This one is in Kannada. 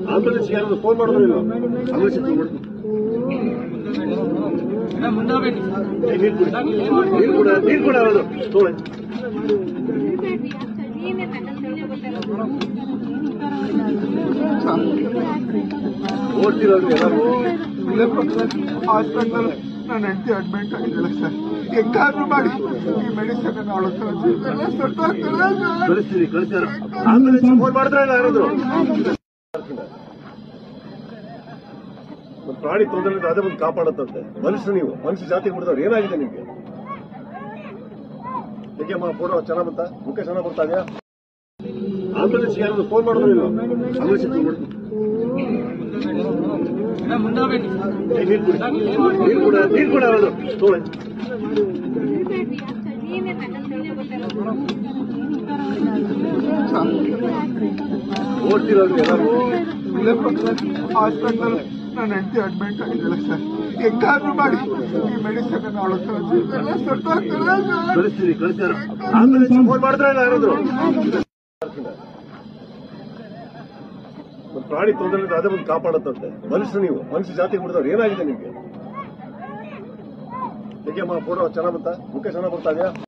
ಆಂಬುಲೆನ್ಸ್ ಯಾರಾದ್ರು ಫೋನ್ ಮಾಡಿದ್ರು ಇಲ್ಲ ಆಂಬುಲೆನ್ಸ್ ಫೋನ್ ಮಾಡಿ ನೀರು ಕುಡಿ ನೀರು ಕೂಡ ನೀರು ಕೂಡ ಹೌದು ತೋಳೆ ಓಡ್ತಿರೋದು ಎಲ್ಲರೂ ಇಲ್ಲೇ ಹಾಸ್ಪಿಟಲ್ ನನ್ನ ಹೆಂಡತಿ ಅಡ್ಮಿಟ್ ಆಗಿದ್ದಾಳೆ ಸರ್ ಹೆಂಗಾದ್ರೂ ಮಾಡಿ ಈ ಮೆಡಿಸಿನ್ ಅವಳು ಕಳಿಸ್ತೀವಿ ಕಳಿಸ್ತಾರ ಆಂಬುಲೆನ್ಸ್ ಫೋನ್ ಮಾಡಿದ್ರೆ ಇಲ್ಲ ಯಾರಾದ್ರು ಒಂದು ಪ್ರಾಣಿ ತೊಂದರೆ ಇದ್ರೆ ಅದೇ ಒಂದು ಕಾಪಾಡುತ್ತಂತೆ ಮನುಷ್ಯರು ನೀವು ಮನುಷ್ಯ ಜಾತಿ ಬಿಡಿದವ್ರು ಏನಾಗಿದೆ ನಿಮ್ಗೆ ಹೇಗೆಮ್ಮ ಪೂರ್ವ ಚೆನ್ನಾಗ್ ಬಂತ ಮುಖ ಚೆನ್ನಾಗ್ ಬರ್ತಾ ಇದೆಯಾ ಆಂಬುಲೆನ್ಸ್ ಯಾರಾದ್ರು ಫೋನ್ ಮಾಡಿದ್ರು ಇಲ್ಲ ಆಂಬುಲೆನ್ಸ್ ಫೋನ್ ಮಾಡಿ ನೀರು ಕುಡಿ ನೀರು ಕೂಡ ನೀರು ಕೂಡ ಹೌದು ತೋಳೆ ಓಡ್ತಿರೋದು ಎಲ್ಲರೂ ಇಲ್ಲೇ ಹಾಸ್ಪಿಟಲ್ ನನ್ನ ಹೆಂಡತಿ ಅಡ್ಮಿಟ್ ಆಗಿದ್ದಾಳೆ ಸರ್ ಹೆಂಗಾದ್ರೂ ಮಾಡಿ ಈ ಮೆಡಿಸಿನ್ ಅವಳು ಕಳಿಸ್ತೀವಿ ಕಳಿಸ್ತಾರ ಆಂಬುಲೆನ್ಸ್ ಫೋನ್ ಮಾಡಿದ್ರೆ ಇಲ್ಲ ಯಾರಾದ್ರು ಒಂದು ಪ್ರಾಣಿ ತೊಂದರೆ ಇದ್ರೆ ಅದೇ ಒಂದು ಕಾಪಾಡುತ್ತಂತೆ ಮನುಷ್ಯರು ನೀವು ಮನುಷ್ಯ ಜಾತಿ ಬಿಡಿದವ್ರು ಏನಾಗಿದೆ ನಿಮ್ಗೆ ಹೇಗೆಮ್ಮ ಪೂರ್ವ ಚೆನ್ನಾಗ್ ಬಂತ ಮುಖ ಚೆನ್ನಾಗ್ ಬರ್ತಾ ಇದೆಯಾ